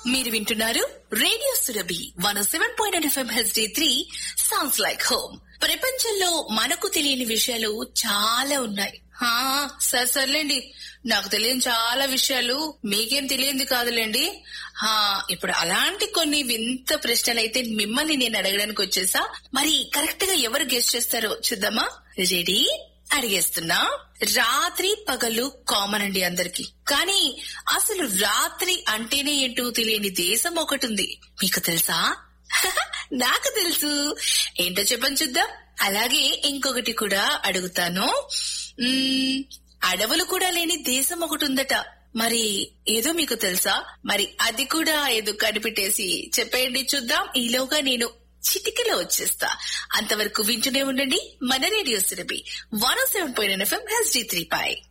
మీరు వింటున్నారు radio Surabhi one seven point FM HD three sounds like home ప్రపంచంలో మనకు తెలియని విషయాలు చాలా ఉన్నాయి హా, సరే సర్లేండి నాకు తెలియని చాలా విషయాలు మీకేం తెలియంది కాదులేండి హా ఇప్పుడు అలాంటి కొన్ని వింత ప్రశ్నలు అయితే మిమ్మల్ని నేను అడగడానికి వచ్చేసా మరి కరెక్ట్ గా ఎవరు గెస్ట్ చేస్తారో చూద్దామా రెడీ అడిగేస్తున్నా రాత్రి పగలు కామన్ అండి అందరికి కానీ అసలు రాత్రి అంటేనే ఏంటో తెలియని దేశం ఒకటి ఉంది మీకు తెలుసా నాకు తెలుసు ఏంటో చెప్పని చూద్దాం అలాగే ఇంకొకటి కూడా అడుగుతాను మ్మ్, అడవులు కూడా లేని దేశం ఒకటి ఉందట మరి ఏదో మీకు తెలుసా మరి అది కూడా ఏదో కనిపెట్టేసి చెప్పేయండి చూద్దాం ఈలోగా నేను చిటికలో వచ్చేస్తా అంతవరకు వింటూనే ఉండండి మన radio Surabhi one seven point FM HD three పై